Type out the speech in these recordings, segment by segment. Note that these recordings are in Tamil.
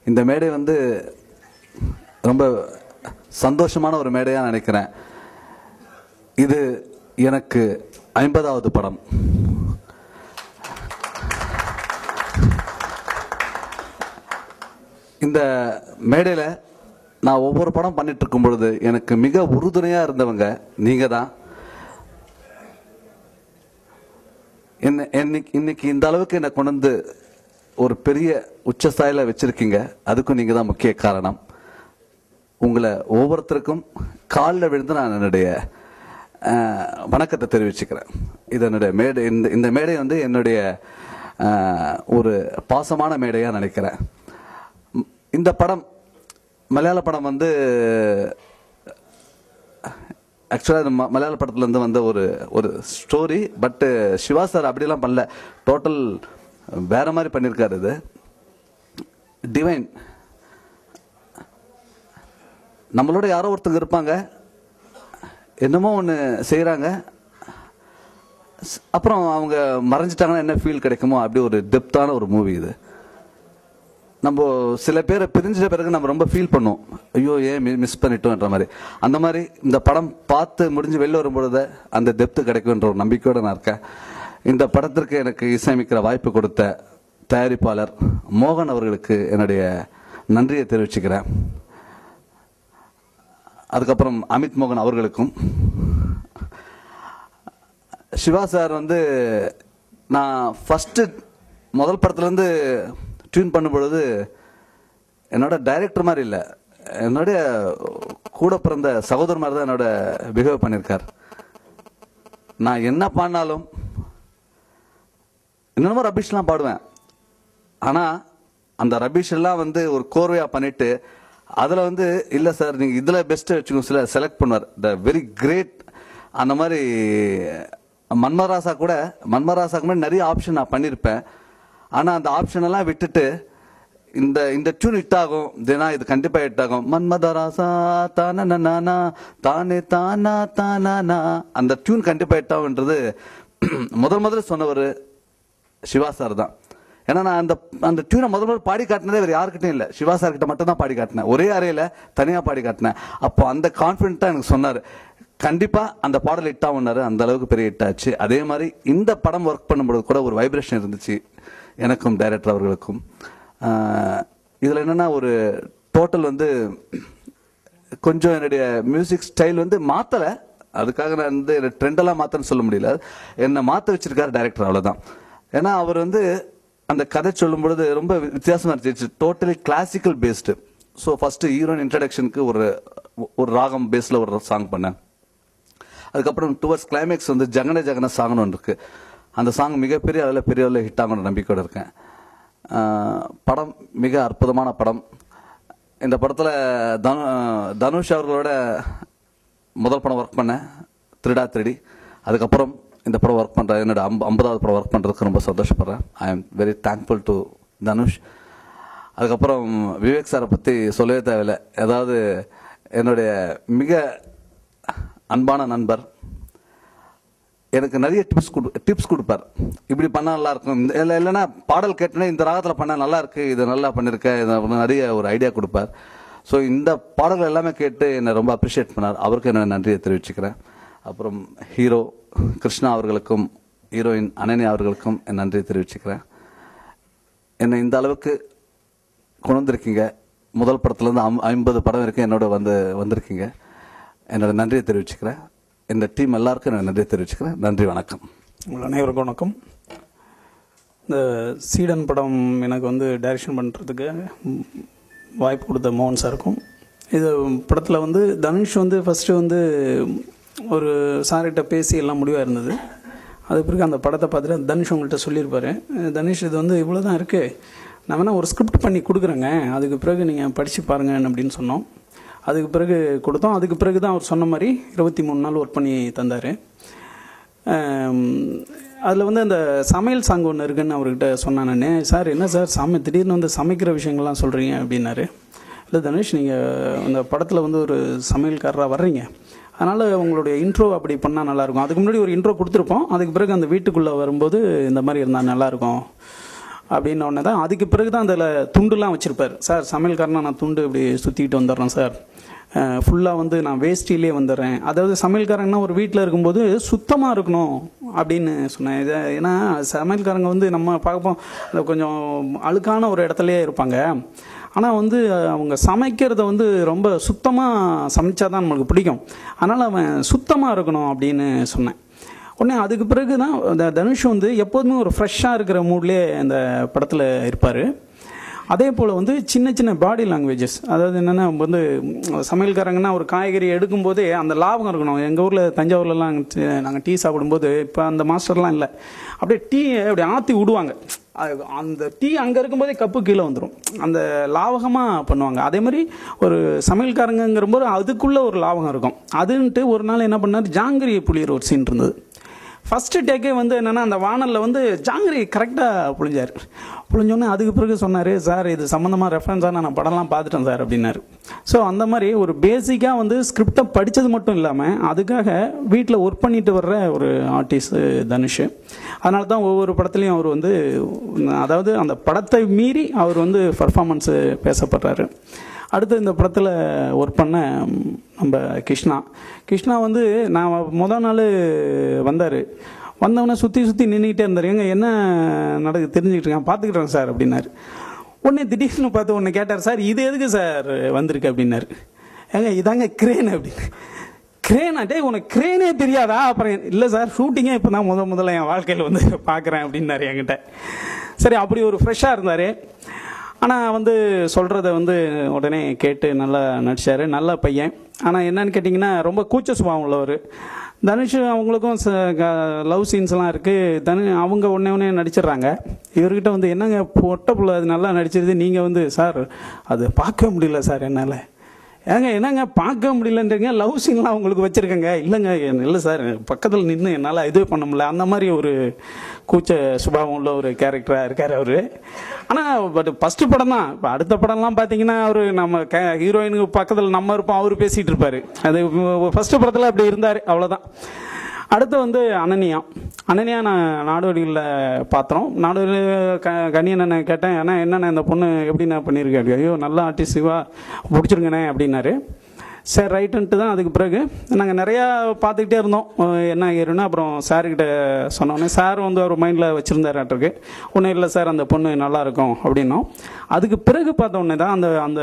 இந்த மேடை வந்து ரொம்ப சந்தோஷமான ஒரு மேடையாக நினைக்கிறேன் இது எனக்கு ஐம்பதாவது படம் இந்த மேடையில் நான் ஒவ்வொரு படம் பண்ணிட்டு இருக்கும் பொழுது எனக்கு மிக உறுதுணையாக இருந்தவங்க நீங்கள் தான் என்ன இன்னைக்கு இன்னைக்கு இந்த அளவுக்கு என்னை கொண்டு வந்து ஒரு பெரிய உச்சஸ்தாயில வச்சிருக்கீங்க அதுக்கும் நீங்கள் தான் முக்கிய காரணம் உங்களை ஒவ்வொருத்தருக்கும் காலில் விழுந்து நான் என்னுடைய அஹ், வணக்கத்தை தெரிவிச்சுக்கிறேன் இது என்னுடைய மேடை இந்த இந்த மேடை வந்து என்னுடைய அஹ், ஒரு பாசமான மேடையாக நினைக்கிறேன் ம், இந்த படம் மலையாள படம் வந்து ஆக்சுவலாக இந்த ம- மலையாள படத்துலேருந்து வந்த ஒரு ஒரு ஸ்டோரி பட்டு சிவா சார் அப்படிலாம் பண்ணல டோட்டல் வேற மாதிரி பண்ணியிருக்காரு இது டிவைன் நம்மளோட யாரோ ஒருத்தங்க இருப்பாங்க என்னமோ ஒன்று செய்கிறாங்க அப்புறம் அவங்க மறைஞ்சிட்டாங்கன்னா என்ன ஃபீல் கிடைக்குமோ அப்படி ஒரு டெப்த்தான ஒரு மூவி இது நம்ம சில பேரை பிரிஞ்சிட்ட பிறகு நம்ம ரொம்ப ஃபீல் பண்ணுவோம் ஐயோ ஏன் மிஸ் பண்ணிட்டோன்ற மாதிரி அந்த மாதிரி இந்த படம் பார்த்து முடிஞ்சு வெளில வரும்பொழுது அந்த டெப்த் கிடைக்கும்ன்ற ஒரு நம்பிக்கையோடு நான் இருக்கேன் இந்த படத்திற்கு எனக்கு இசையமைக்கிற வாய்ப்பு கொடுத்த தயாரிப்பாளர் மோகன் அவர்களுக்கு என்னுடைய நன்றியை தெரிவிச்சுக்கிறேன் அதுக்கப்புறம் அமித் மோகன் அவர்களுக்கும் சிவா சார் வந்து நான் ஃபஸ்ட்டு முதல் படத்துலேருந்து டியூன் பண்ணும் பொழுது என்னோட டைரக்டர் மாதிரி இல்லை என்னுடைய கூட பிறந்த சகோதரர் மாதிரி தான் என்னோட பிஹேவ் பண்ணியிருக்கார் நான் என்ன பாடினாலும் என்னென்னமோ ரபிஷ்லாம் பாடுவேன் ஆனால் அந்த ரபிஷ் எல்லாம் வந்து ஒரு கோர்வையாக பண்ணிட்டு அதில் வந்து இல்லை சார் நீங்கள் இதில் பெஸ்ட்டு வச்சுக்கோங்க சில செலக்ட் பண்ணுவார் த வெரி கிரேட் அந்த மாதிரி மன்மராசா கூட மன்மராசாக்கு முன்னாடி நிறைய ஆப்ஷன் நான் பண்ணியிருப்பேன் ஆனால் அந்த ஆப்ஷன் எல்லாம் விட்டுட்டு இந்த இந்த டியூன் ஹிட் ஆகும் தினா இது கண்டிப்பாக ஹிட் ஆகும் மன்மதராசா தான நானா தானே தானா தானா அந்த டியூன் கண்டிப்பாக ஹிட் ஆகுன்றது முதல் முதல்ல சொன்னவர் சிவா சார் தான் ஏன்னா நான் அந்த அந்த டியூனை முதல் முதல்ல பாடி காட்டினதே வேறு யாருக்கிட்டையும் இல்லை சிவா சார் கிட்ட மட்டும் தான் பாடி காட்டினேன் ஒரே அறையில் தனியாக பாடி காட்டினேன் அப்போ அந்த கான்ஃபிடென்ட்டாக எனக்கு சொன்னார் கண்டிப்பாக அந்த பாடல் ஹிட் ஆகுனாரு அந்த அளவுக்கு பெரிய ஹிட் ஆச்சு அதே மாதிரி இந்த படம் ஒர்க் பண்ணும்போது கூட ஒரு வைப்ரேஷன் இருந்துச்சு எனக்கும் டைரக்டர் அவர்களுக்கும் இதில் என்னென்னா ஒரு டோட்டல் வந்து கொஞ்சம் என்னுடைய மியூசிக் ஸ்டைல் வந்து மாற்றலை அதுக்காக நான் வந்து ட்ரெண்டெல்லாம் மாற்றன்னு சொல்ல முடியல என்னை மாற்ற வச்சிருக்காரு டைரக்டர் அவ்வளோதான் ஏன்னா அவர் வந்து அந்த கதை சொல்லும் பொழுது ரொம்ப வித்தியாசமாக இருந்துச்சு totally classical based so first heroine இன்ட்ரடக்ஷனுக்கு ஒரு ஒரு ராகம் பேஸில் ஒரு சாங் பண்ணேன் அதுக்கப்புறம் டுவர்ட்ஸ் கிளைமேக்ஸ் வந்து ஜகன ஜகன சாங்னு ஒன்று இருக்கு அந்த சாங் மிகப்பெரிய அளவில் பெரிய அளவில் ஹிட் ஆகணும் நம்பிக்கையோடு இருக்கேன் ஆஹ் படம் மிக அற்புதமான படம் இந்த படத்தில் தனு தனுஷ் அவர்களோட முதல் படம் ஒர்க் பண்ணேன் திருடா திருடி அதுக்கப்புறம் இந்த படம் ஒர்க் பண்ணுறேன் என்னோட ஐம்ப ஐம்பதாவது படம் ஒர்க் பண்ணுறதுக்கு ரொம்ப சந்தோஷப்படுறேன் I am very thankful to Dhanush அதுக்கப்புறம் விவேக் சாரை பற்றி சொல்லவே தேவையில்லை அதாவது என்னுடைய மிக அன்பான நண்பர் எனக்கு நிறைய டிப்ஸ் கொடு டிப்ஸ் கொடுப்பார் இப்படி பண்ணால் நல்லா இருக்கும் இந்த- இல்ல இல்லைன்னா பாடல் கேட்டனே இந்த ராகத்தில் பண்ணால் நல்லா இருக்கு இது நல்லா பண்ணியிருக்க இது அப்படின்னு நிறைய ஒரு ஐடியா கொடுப்பார் ஸோ இந்த பாடல்கள் எல்லாமே கேட்டு என்னை ரொம்ப அப்ரிஷியேட் பண்ணார் அவருக்கு என்னோட நன்றியை தெரிவிச்சுக்கிறேன் அப்புறம் ஹீரோ கிருஷ்ணா அவர்களுக்கும் ஹீரோயின் அனன்யா அவர்களுக்கும் என் நன்றியை தெரிவிச்சுக்கிறேன் என்னை இந்த அளவுக்கு கொண்டு வந்திருக்கீங்க முதல் படத்துலேருந்து ஐம் ஐம்பது படம் வரைக்கும் என்னோட வந்து வந்திருக்கீங்க என்னோட நன்றியை தெரிவிச்சுக்கிறேன் இந்த டீம் எல்லாருக்கும் என்னோட நன்றியை தெரிவிச்சுக்கிறேன் நன்றி வணக்கம் உங்கள் அனைவருக்கும் வணக்கம் இந்த சீடன் படம் எனக்கு வந்து டைரக்ஷன் பண்ணுறதுக்கு ம், வாய்ப்பு கொடுத்த மோகன் சாருக்கும் இது படத்தில் வந்து தனுஷ் வந்து ஃபஸ்ட்டு வந்து ஒரு சார்கிட்ட பேசி எல்லாம் முடிவாக இருந்தது அது பிறகு அந்த படத்தை பார்த்துட்டு தனுஷ் உங்கள்கிட்ட சொல்லியிருப்பாரு "அஹ், தனுஷ் இது வந்து இவ்வளோ தான் இருக்குது நான் வேணால் ஒரு ஸ்கிரிப்ட் பண்ணி கொடுக்குறேங்க அதுக்கு பிறகு நீங்கள் படித்து பாருங்க அப்படின்னு சொன்னோம் அதுக்கு பிறகு கொடுத்தோம் அதுக்கு பிறகு தான் அவர் சொன்ன மாதிரி இருபத்தி மூணு நாள் ஒர்க் பண்ணி தந்தார் அதில் வந்து அந்த சமையல் சாங் ஒன்று இருக்குன்னு அவர்கிட்ட சொன்னேன் நான் சார் என்ன சார் சமை திடீர்னு வந்து சமைக்கிற விஷயங்கள்லாம் சொல்கிறீங்க அப்படின்னாரு இல்லை தனுஷ் நீங்கள் அந்த படத்தில் வந்து ஒரு சமையல்காரராக வர்றீங்க அதனால் உங்களுடைய இன்ட்ரோ அப்படி பண்ணால் நல்லாயிருக்கும் அதுக்கு முன்னாடி ஒரு இன்ட்ரோ கொடுத்துருப்போம் அதுக்கு பிறகு அந்த வீட்டுக்குள்ளே வரும்போது இந்த மாதிரி இருந்தால் நல்லாயிருக்கும் அப்படின்னு உடனே தான் அதுக்கு பிறகு தான் அதில் துண்டுலாம் வச்சுருப்பார் சார் சமையல்காரனா நான் துண்டு இப்படி சுற்றிக்கிட்டு வந்துடுறேன் சார் ஃபுல்லாக வந்து நான் வேஷ்டிலே வந்துடுறேன் அதாவது சமையல்காரங்கன்னா ஒரு வீட்டில் இருக்கும்போது சுத்தமாக இருக்கணும் அப்படின்னு சொன்னேன் இதை ஏன்னா சமையல்காரங்க வந்து நம்ம பார்ப்போம் அது கொஞ்சம் அழுக்கான ஒரு இடத்துலயே இருப்பாங்க ஆனால் வந்து அவங்க சமைக்கிறத வந்து ரொம்ப சுத்தமாக சமைச்சா தான் நம்மளுக்கு பிடிக்கும் அதனால் அவன் சுத்தமாக இருக்கணும் அப்படின்னு சொன்னேன் உடனே அதுக்கு பிறகு தான் இந்த தனுஷ் வந்து எப்போதுமே ஒரு ஃப்ரெஷ்ஷாக இருக்கிற மூட்லேயே அந்த படத்தில் இருப்பார் அதே போல் வந்து சின்ன சின்ன பாடி லாங்குவேஜஸ் அதாவது என்னென்னா வந்து ம், சமையல்காரங்கன்னா ஒரு காய்கறி எடுக்கும்போதே அந்த லாபம் இருக்கணும் எங்கள் ஊரில் தஞ்சாவூர்லலாம் நாங்கள் டீ சாப்பிடும்போது இப்போ அந்த மாஸ்டர்லாம் இல்லை அப்படியே டீ அப்படி ஆற்றி விடுவாங்க அது- அந்த டீ அங்கே இருக்கும்போதே கப்பு கீழே வந்துடும் அந்த லாவகமாக பண்ணுவாங்க அதே மாதிரி ஒரு சமையல்காரங்கிறபோது அதுக்குள்ளே ஒரு லாவகம் இருக்கும் அதுன்ட்டு ஒரு நாள் என்ன பண்ணார் ஜாங்கிரி புளியர் ஒரு சீன் இருந்தது ஃபஸ்ட்டு டேக்கே வந்து என்னென்னா அந்த வானலில் வந்து ஜாங்கிரி கரெக்டாக புழிஞ்சார் புழிஞ்சோன்னே அதுக்கு பிறகு சொன்னார் சார் இது சம்மந்தமாக ரெஃபரன்ஸாக நான் படம்லாம் பார்த்துட்டேன் சார் அப்படின்னாரு ஸோ அந்த மாதிரி ஒரு பேசிக்காக வந்து ஸ்கிரிப்டை படித்தது மட்டும் இல்லாமல் அதுக்காக வீட்டில் ஒர்க் பண்ணிட்டு வர்ற ஒரு ஆர்டிஸ்ட் தனுஷ் அதனால தான் ஒவ்வொரு படத்துலையும் அவர் வந்து அதாவது அந்த படத்தை மீறி அவர் வந்து பர்ஃபார்மன்ஸு பேசப்படுறாரு அடுத்து இந்த படத்தில் ஒர்க் பண்ண ம், நம்ம கிருஷ்ணா கிருஷ்ணா வந்து நான் முத நாள் வந்தார் வந்தவொடனே சுற்றி சுற்றி நின்றுக்கிட்டே இருந்தார் ஏங்க என்ன நடக்குது தெரிஞ்சுக்கிட்டு இருக்கேன் பார்த்துக்கிட்டேன் சார் அப்படின்னாரு உடனே திடீர்னு பார்த்து ஒன்று கேட்டார் சார் இது எதுக்கு சார் வந்திருக்கு அப்படின்னாரு ஏங்க இதாங்க கிரேன் அப்படின்னு கிரேனா டேய் உனக்கு கிரேனே தெரியாதா அப்புறம் இல்லை சார் ஷூட்டிங்கே இப்போ தான் முத முதல்ல என் வாழ்க்கையில் வந்து பார்க்குறேன் அப்படின்னாரு என்கிட்ட சரி அப்படி ஒரு ஃப்ரெஷ்ஷாக இருந்தார் ஆனால் வந்து சொல்கிறத வந்து உடனே கேட்டு நல்லா நடிச்சார் நல்ல பையன் ஆனால் என்னன்னு கேட்டிங்கன்னா ரொம்ப கூச்ச சுபாவம் உள்ளவர் தனுஷ் அவங்களுக்கும் லவ் சீன்ஸ்லாம் இருக்குது தனு அவங்க உடனே உடனே நடிச்சிடுறாங்க இவர்கிட்ட வந்து என்னங்க பொட்ட புள்ள அது நல்லா நடிச்சிருது நீங்கள் வந்து சார் அது பார்க்க முடியல சார் என்னால் ஏங்க என்னங்க பார்க்க முடியலன்றீங்க லவ் சீன்லாம் உங்களுக்கு வச்சுருக்கேங்க இல்லைங்க இல்லை சார் பக்கத்தில் நின்று என்னால் இது பண்ண முடியல அந்த மாதிரி ஒரு கூச்ச சுபாவம் உள்ள ஒரு கேரக்டராக இருக்கார் அவர் ஆனால் பட் ஃபஸ்ட்டு படம் தான் இப்போ அடுத்த படம்லாம் பார்த்தீங்கன்னா அவர் நம்ம க ஹீரோயினுக்கு பக்கத்தில் நம்ம இருப்போம் அவர் பேசிகிட்டு இருப்பார் அது ஃபஸ்ட்டு படத்தில் அப்படி இருந்தார் அவ்வளோதான் அடுத்து வந்து அனன்யா அனன்யா நான் நாடோடிகளில் பார்த்தோம் நாடோடி க கனியண்ணனை கேட்டேன் ஏன்னா என்னண்ணே இந்த பொண்ணு எப்படி நான் பண்ணியிருக்கேன் ஐயோ நல்ல ஆர்டிஸ்ட் சிவா பிடிச்சிருங்கண்ணே அப்படின்னாரு சரி ரைட்டுன்ட்டு தான் அதுக்கு பிறகு நாங்கள் நிறையா பார்த்துக்கிட்டே இருந்தோம் அஹ் என்ன ஏறுனா அப்புறம் சார்கிட்ட சொன்னோன்னே சார் வந்து அவர் மைண்டில் வச்சுருந்தாராட்டிருக்கு ஒன்றும் இல்லை சார் அந்த பொண்ணு நல்லா இருக்கும் அப்படின்னோம் அதுக்கு பிறகு பார்த்த உடனே தான் அந்த அந்த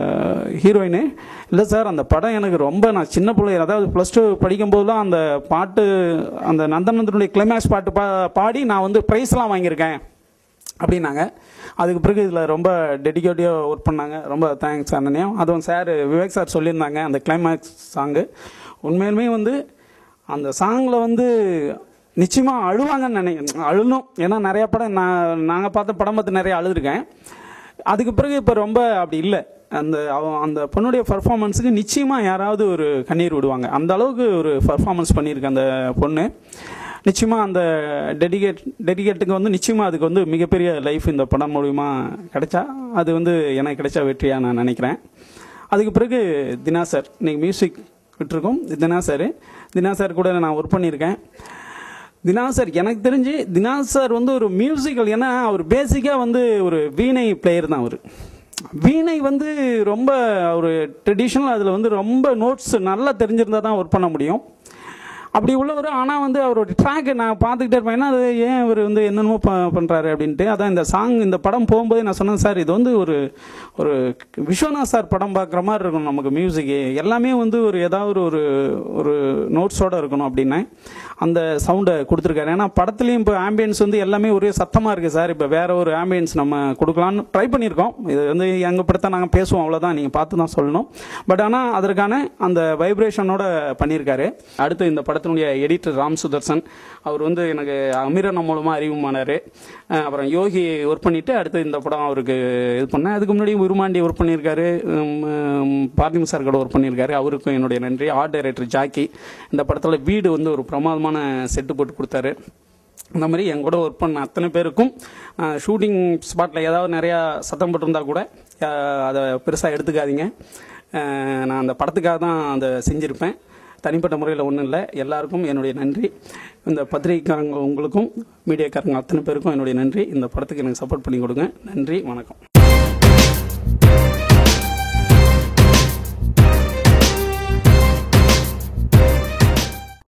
ஹீரோயின் இல்லை சார் அந்த படம் எனக்கு ரொம்ப நான் சின்ன பிள்ளை அதாவது ப்ளஸ் டூ படிக்கும்போதுலாம் அந்த பாட்டு அந்த நந்தனந்தனுடைய கிளைமேக்ஸ் பாட்டு பா பாடி நான் வந்து ப்ரைஸ்லாம் வாங்கியிருக்கேன் அப்படின்னாங்க அதுக்கு பிறகு இதில் ரொம்ப டெடிக்கேட்டிவாக ஒர்க் பண்ணாங்க ரொம்ப தேங்க்ஸ் அண்ணனையும் அதுவும் சார் விவேக் சார் சொல்லியிருந்தாங்க அந்த கிளைமேக்ஸ் சாங்கு உண்மையிலுமே வந்து அந்த சாங்கில் வந்து நிச்சயமாக அழுவாங்கன்னு நினை அழுணும் ஏன்னா நிறைய படம் நான் நாங்கள் பார்த்த படம் பார்த்து நிறைய அழுதுருக்கேன் அதுக்கு பிறகு இப்போ ரொம்ப அப்படி இல்லை அந்த அவன் அந்த பொண்ணுடைய பர்ஃபார்மன்ஸுக்கு நிச்சயமாக யாராவது ஒரு கண்ணீர் விடுவாங்க அந்த அளவுக்கு ஒரு பர்ஃபார்மன்ஸ் பண்ணியிருக்கு அந்த பொண்ணு நிச்சயமாக அந்த டெடிகேட் டெடிகேட்டுக்கு வந்து நிச்சயமாக அதுக்கு வந்து மிகப்பெரிய லைஃப் இந்த படம் மூலிமா கிடைச்சா அது வந்து எனக்கு கிடைச்ச வெற்றியாக நான் நினைக்கிறேன் அதுக்கு பிறகு தினா சார் இன்னைக்கு மியூசிக் விட்டுருக்கோம் தினா சார் தினா சார் கூட நான் ஒர்க் பண்ணியிருக்கேன் தினா சார் எனக்கு தெரிஞ்சு தினா சார் வந்து ஒரு மியூசிக்கல் ஏன்னா அவர் பேசிக்காக வந்து ஒரு வீணை பிளேயர் தான் அவர் வீணை வந்து ரொம்ப ஒரு ட்ரெடிஷ்னல் அதில் வந்து ரொம்ப நோட்ஸ் நல்லா தெரிஞ்சிருந்தா தான் ஒர்க் பண்ண முடியும் அப்படி உள்ளவர் ஆனால் வந்து அவரோட ட்ராக்கை நான் பார்த்துக்கிட்டே இருப்பேன் ஏன்னா அது ஏன் இவர் வந்து என்னென்னமோ ப பண்ணுறாரு அப்படின்ட்டு அதான் இந்த சாங் இந்த படம் போகும்போதே நான் சொன்னேன் சார் இது வந்து ஒரு ஒரு விஸ்வநாத் சார் படம் பார்க்குற மாதிரி இருக்கணும் நமக்கு மியூசிக்கு எல்லாமே வந்து ஒரு ஏதாவது ஒரு ஒரு நோட்ஸோடு இருக்கணும் அப்படின்னேன் அந்த சவுண்டை கொடுத்துருக்காரு ஏன்னா படத்துலையும் இப்போ ஆம்பியன்ஸ் வந்து எல்லாமே ஒரே சத்தமாக இருக்குது சார் இப்போ வேற ஒரு ஆம்பியன்ஸ் நம்ம கொடுக்கலான்னு ட்ரை பண்ணியிருக்கோம் இது வந்து எங்கள் படத்தை நாங்கள் பேசுவோம் அவ்வளோதான் நீங்கள் பார்த்து தான் சொல்லணும் பட் ஆனால் அதற்கான அந்த வைப்ரேஷனோட பண்ணியிருக்காரு அடுத்து இந்த படத்தினுடைய எடிட்டர் ராம் சுதர்சன் அவர் வந்து எனக்கு அமீரன் மூலமாக அறிவுமானார் அப்புறம் யோகி ஒர்க் பண்ணிவிட்டு அடுத்து இந்த படம் அவருக்கு இது பண்ணேன் அதுக்கு முன்னாடி உருமாண்டி ஒர்க் பண்ணியிருக்காரு பார்த்திம் சார் கூட ஒர்க் பண்ணியிருக்காரு அவருக்கும் என்னுடைய நன்றி ஆர்ட் டைரக்டர் ஜாக்கி இந்த படத்தில் வீடு வந்து ஒரு பிரமாதமான செட்டு போட்டு கொடுத்தாரு இந்த மாதிரி என் கூட ஒர்க் பண்ண அத்தனை பேருக்கும் ஷூட்டிங் ஸ்பாட்டில் ஏதாவது நிறையா சத்தம் போட்டிருந்தா கூட அஹ், அதை பெருசாக எடுத்துக்காதீங்க அஹ், நான் அந்த படத்துக்காக தான் அதை செஞ்சுருப்பேன் தனிப்பட்ட முறையில் ஒன்றும் இல்லை எல்லாருக்கும் என்னுடைய நன்றி இந்த பத்திரிகைக்காரங்க உங்களுக்கும் மீடியாக்காரங்க அத்தனை பேருக்கும் என்னுடைய நன்றி இந்த படத்துக்கு எனக்கு சப்போர்ட் பண்ணி கொடுங்க நன்றி வணக்கம்